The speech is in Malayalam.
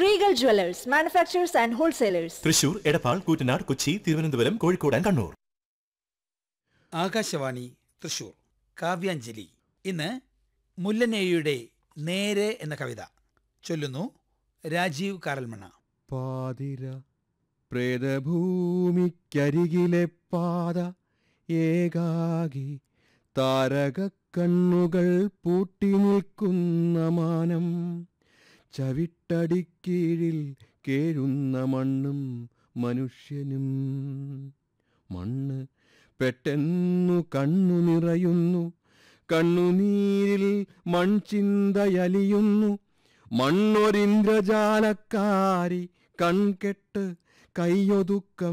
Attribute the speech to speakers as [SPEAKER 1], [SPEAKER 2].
[SPEAKER 1] Regal jewellers manufacturers and wholesalers
[SPEAKER 2] Thrissur Edappal Koottanad Kochi Thiruvananthapuram Kozhikode and Kannur
[SPEAKER 3] Akashvani Thrissur Kavyanjali ഇന്ന് മുല്ലനേഴിയുടെ നേരെ എന്ന കവിത ചൊല്ലുന്നു രാജീവ് കാരൽമണ്ണ
[SPEAKER 4] പാതിര പ്രേതഭൂമിക്കരികിലെ പാത ഏകാകി താരക കണ്ണുകൾ പൂട്ടി നിൽക്കുന്ന മാനം ചവിട്ടടിക്കീഴിൽ കേഴുന്ന മണ്ണും മനുഷ്യനും മണ്ണ് പെട്ടെന്നു കണ്ണു നിറയുന്നു കണ്ണുനീരിൽ മൺചിന്തയലിയുന്നു മണ്ണൊരിന്ദ്രജാലക്കാരി കൺകെട്ട് കയ്യൊതുക്കം